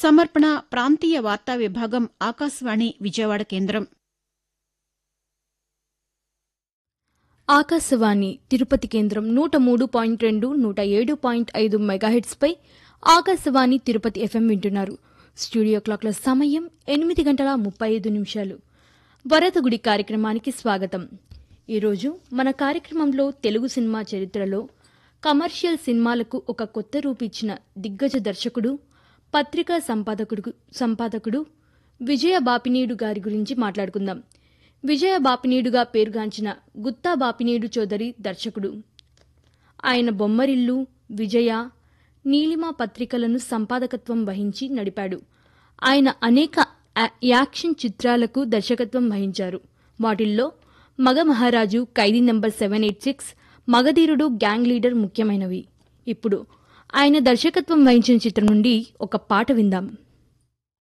సమర్పణ ప్రాంతీయ వార్తా విభాగం ఆకాశవాణి విజయవాడ కేంద్రం ఆకాశవాణి తిరుపతి కేంద్రం నూట మూడు పాయింట్ రెండు నూట ఏడు పాయింట్ ఐదు మెగాహెట్స్పై ఆకాశవాణి తిరుపతి ఎఫ్ఎం వింటున్నారు స్టూడియో క్లాక్ల సమయం ఎనిమిది గంటల ముప్పై ఐదు నిమిషాలు వరదగుడి కార్యక్రమానికి స్వాగతం ఈరోజు మన కార్యక్రమంలో తెలుగు సినిమా చరిత్రలో కమర్షియల్ సినిమాలకు ఒక కొత్త రూపు ఇచ్చిన దిగ్గజ దర్శకుడు పత్రికా సంపాదకుడు సంపాదకుడు విజయ బాపినీడు గారి గురించి మాట్లాడుకుందాం విజయ బాపినీడుగా పేరుగాంచిన గుత్తా బాపినీడు చౌదరి దర్శకుడు ఆయన బొమ్మరిల్లు విజయ నీలిమ పత్రికలను సంపాదకత్వం వహించి నడిపాడు ఆయన అనేక యా- యాక్షన్ చిత్రాలకు దర్శకత్వం వహించారు వాటిల్లో Maga Maharaju Khaidi number seven eight six Magadheerudu gang leader ముఖ్యమైనవి ఇప్పుడు ఆయన దర్శకత్వం వహించిన చిత్రం నుండి ఒక పాట విందాం